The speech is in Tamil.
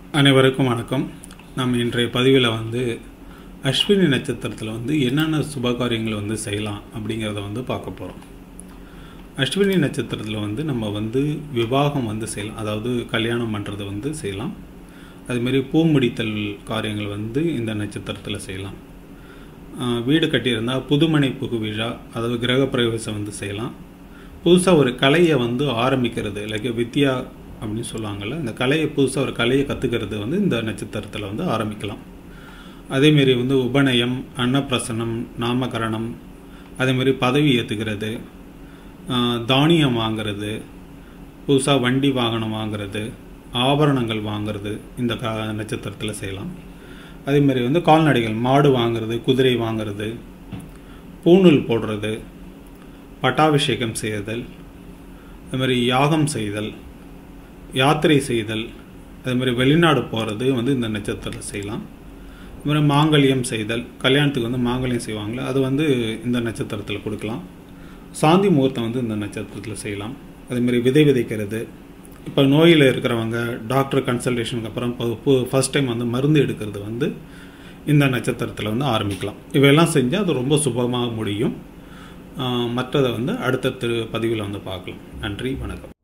அனைவருக்கும் வணக்கம் நாம் இன்றைய பதிவில் வந்து அஸ்வினி நட்சத்திரத்தில் வந்து என்னென்ன சுபகாரியங்கள் வந்து செய்யலாம் அப்படிங்கிறத வந்து பார்க்க போகிறோம் அஸ்வினி நட்சத்திரத்தில் வந்து நம்ம வந்து விவாகம் வந்து செய்யலாம் அதாவது கல்யாணம் பண்ணுறது வந்து செய்யலாம் அதுமாரி பூ முடித்தல் காரியங்கள் வந்து இந்த நட்சத்திரத்தில் செய்யலாம் ஆஹ் வீடு கட்டியிருந்தால் புதுமனை புகு விழா அதாவது கிரகப்பிரவேசம் வந்து செய்யலாம் புதுசாக ஒரு கலையை வந்து ஆரம்பிக்கிறது லைக் வித்யா அப்படின்னு சொல்லுவாங்கள்ல இந்த கலையை புதுசாக ஒரு கலையை கற்றுக்கிறது வந்து இந்த நட்சத்திரத்தில் வந்து ஆரம்பிக்கலாம் அதேமாரி வந்து உபநயம் அன்னப்பிரசனம் நாமகரணம் அதேமாரி பதவி ஏற்றுக்கிறது தானியம் வாங்கிறது புதுசாக வண்டி வாகனம் வாங்கிறது ஆபரணங்கள் வாங்கிறது இந்த க நட்சத்திரத்தில் செய்யலாம் அதேமாரி வந்து கால்நடைகள் மாடு வாங்கிறது குதிரை வாங்கிறது பூணூல் போடுறது பட்டாபிஷேகம் செய்தல் அது மாதிரி யாகம் செய்தல் யாத்திரை செய்தல் அது மாதிரி வெளிநாடு போகிறது வந்து இந்த நட்சத்திரத்தில் செய்யலாம் அது மாதிரி மாங்கல்யம் செய்தல் கல்யாணத்துக்கு வந்து மாங்கல்யம் செய்வாங்களே அது வந்து இந்த நட்சத்திரத்தில் கொடுக்கலாம் சாந்தி முகூர்த்தம் வந்து இந்த நட்சத்திரத்தில் செய்யலாம் அதேமாரி விதை விதைக்கிறது இப்போ நோயில் இருக்கிறவங்க டாக்டர் கன்சல்டேஷனுக்கு அப்புறம் இப்போ ஃபஸ்ட் டைம் வந்து மருந்து எடுக்கிறது வந்து இந்த நட்சத்திரத்தில் வந்து ஆரம்பிக்கலாம் இவையெல்லாம் செஞ்சால் அது ரொம்ப சுபமாக முடியும் ஆஹ் மற்றதை வந்து அடுத்த திரு பதிவில் வந்து பார்க்கலாம் நன்றி வணக்கம்